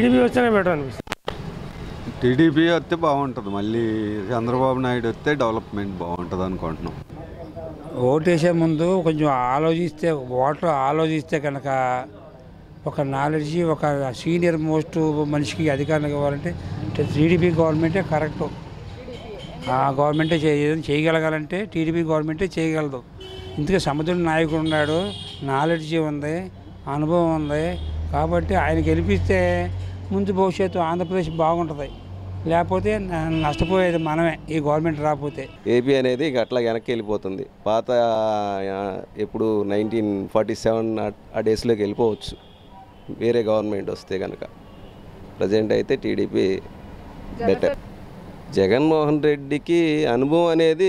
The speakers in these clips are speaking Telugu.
టీడీపీ వస్తేనే బెటర్ అనిపిస్తుంది టీడీపీ వస్తే బాగుంటుంది మళ్ళీ చంద్రబాబు నాయుడు వస్తే డెవలప్మెంట్ బాగుంటుంది అనుకుంటున్నాం ఓటేసే ముందు కొంచెం ఆలోచిస్తే ఓటర్ ఆలోచిస్తే కనుక ఒక నాలెడ్జ్ ఒక సీనియర్ మోస్ట్ మనిషికి అధికారం ఇవ్వాలంటే టీడీపీ గవర్నమెంటే కరెక్ట్ ఆ గవర్నమెంటే చే ఏదైనా చేయగలగాలంటే టీడీపీ గవర్నమెంటే చేయగలదు ఇందుకే సముద్రుడు నాయకుడు ఉన్నాడు నాలెడ్జ్ ఉంది అనుభవం ఉంది కాబట్టి ఆయన గెలిపిస్తే ముందు భవిష్యత్తు ఆంధ్రప్రదేశ్ బాగుంటుంది లేకపోతే న- నష్టపోయేది మనమే ఈ గవర్నమెంట్ రాకపోతే ఏపీ అనేది ఇక అట్లా వెనక్కి వెళ్ళిపోతుంది పాత ఆ, ఎప్పుడు నైన్టీన్ ఫార్టీ సెవెన్ ఆ డేస్లోకి వెళ్ళిపోవచ్చు వేరే గవర్నమెంట్ వస్తే కనుక ప్రజెంట్ అయితే టీడీపీ బెటర్ జగన్మోహన్ రెడ్డికి అనుభవం అనేది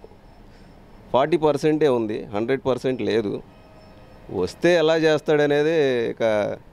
ఫార్టీ పర్సెంటే ఉంది హండ్రెడ్ పర్సెంట్ లేదు వస్తే ఎలా చేస్తాడనేది ఇక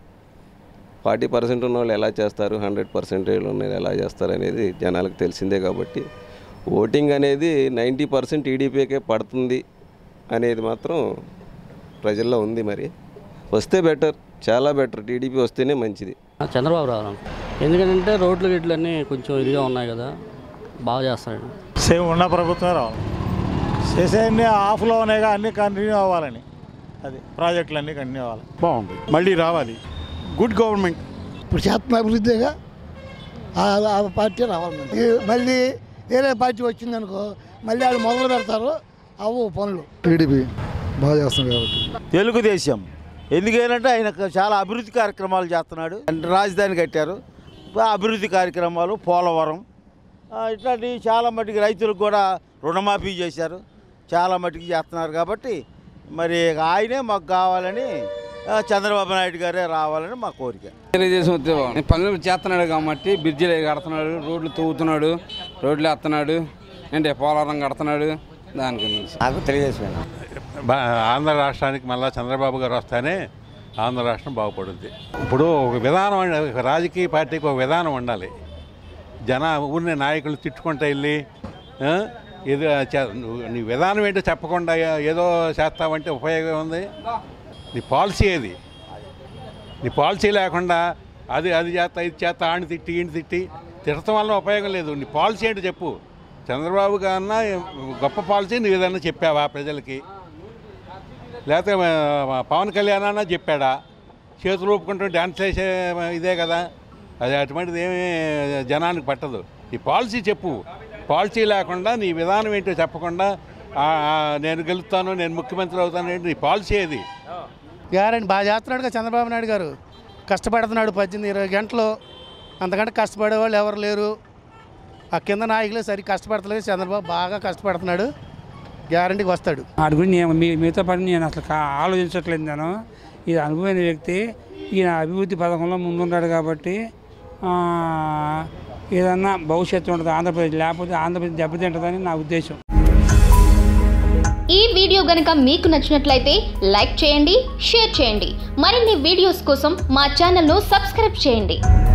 ఫార్టీ పర్సెంట్ ఉన్న వాళ్ళు ఎలా చేస్తారు హండ్రెడ్ పర్సెంటేజ్ ఉన్నది ఎలా చేస్తారు అనేది జనాలకు తెలిసిందే కాబట్టి ఓటింగ్ అనేది నైంటీ పర్సెంట్ టీడీపీకే పడుతుంది అనేది మాత్రం ప్రజల్లో ఉంది మరి వస్తే బెటర్ చాలా బెటర్ టీడీపీ వస్తేనే మంచిది చంద్రబాబు రావాలి ఎందుకంటే రోడ్లు గిట్లు అన్నీ కొంచెం ఇదిగా ఉన్నాయి కదా బాగా చేస్తాడు సేమ్ ఉన్న ప్రభుత్వం రావాలి చేసేవన్నీ ఆఫ్లో ఉన్నాయిగా అన్నీ కంటిన్యూ అవ్వాలని అది ప్రాజెక్టులు అన్నీ కంటిన్యూ అవ్వాలి బాగుంది మళ్ళీ రావాలి గుడ్ గవర్నమెంట్ ఇప్పుడు చేస్తున్న అభివృద్ధిగా ఆ- ఆ పార్టీ రావాలి మరి. ఈ మళ్ళీ వేరే పార్టీ వచ్చిందనుకో మళ్ళీ వాళ్ళు మొదలు పెడతారు అవ్వు పనులు టీడీపీ బాగా చేస్తుంది కాబట్టి తెలుగుదేశం ఎందుకంటే ఆయన చాలా అభివృద్ధి కార్యక్రమాలు చేస్తున్నాడు అంటే రాజధాని కట్టారు ఆ అభివృద్ధి కార్యక్రమాలు పోలవరం ఆ, ఇట్లాంటివి చాలా మటుకు రైతులకు కూడా రుణమాఫీ చేశారు చాలా మటుకు చేస్తున్నారు కాబట్టి మరి ఆయనే మాకు కావాలని ఆ, చంద్రబాబు నాయుడు గారే రావాలని మా కోరిక తెలుగుదేశం వస్తే బాగుంది పనులు చేస్తున్నాడు కాబట్టి బ్రిడ్జిలు కడుతున్నాడు రోడ్లు తవ్వుతున్నాడు రోడ్లు వేస్తున్నాడు అంటే పోలవరం కడుతున్నాడు దాని గురించి నాకు తెలియజేసాను ఆంధ్ర రాష్ట్రానికి మళ్ళీ చంద్రబాబు గారు వస్తేనే ఆంధ్ర రాష్ట్రం బాగుపడుద్ది ఇప్పుడు ఒక విధానం ఉండ- ఒక రాజకీయ పార్టీకి ఒక విధానం ఉండాలి జన ఊరిని నాయకులు తిట్టుకుంటూ వెళ్ళి ఆ, ఏదో చే- నువ్వు- నీ విధానం ఏంటో చెప్పకుండా ఏ- ఏదో చేస్తావంటే ఉపయోగం ఉంది నీ పాలసీ ఏది నీ పాలసీ లేకుండా అది అది చేస్తా ఇది చేస్తా ఆడిని తిట్టి ఈయన తిట్టి తిట్టడం వల్ల ఉపయోగం లేదు నీ పాలసీ ఏంటో చెప్పు చంద్రబాబు కన్నా గొప్ప పాలసీ నువ్వు ఏదన్నా చెప్పావా ప్రజలకి లేకపోతే ఆ, పవన్ కళ్యాణ్ అన్న చెప్పాడా చేతులు ఊపుకుంటూ డ్యాన్స్ చేసే ఇదే కదా అది అటువంటిది ఏమీ జనానికి పట్టదు ఈ పాలసీ చెప్పు పాలసీ లేకుండా నీ విధానం ఏంటో చెప్పకుండా ఆ, ఆ, నేను గెలుస్తాను నేను ముఖ్యమంత్రి అవుతాను ఏంటి నీ పాలసీ ఏది గ్యారంటీ బాగా చేస్తున్నాడు చంద్రబాబు నాయుడు గారు కష్టపడుతున్నాడు పద్దెనిమిది ఇరవై గంటలు అంతకంటే కష్టపడే వాళ్ళు ఎవరు లేరు ఆ కింద నాయకులే సరి కష్టపడతలేదు చంద్రబాబు బాగా కష్టపడుతున్నాడు గ్యారంటీకి వస్తాడు వాటి గురించి నేను మీ మీతో పని నేను అసలు కా- ఆలోచించట్లేదు నేను ఇది అనుభవమైన వ్యక్తి ఈయన అభివృద్ధి పథకంలో ముందున్నాడు కాబట్టి ఆ, ఏదన్నా భవిష్యత్తు ఉంటుంది ఆంధ్రప్రదేశ్ లేకపోతే ఆంధ్రప్రదేశ్ దెబ్బతింటుందని నా ఉద్దేశం ఈ వీడియో గనుక మీకు నచ్చినట్లయితే లైక్ చేయండి షేర్ చేయండి మరిన్ని వీడియోస్ కోసం మా ఛానల్ను సబ్స్క్రైబ్ చేయండి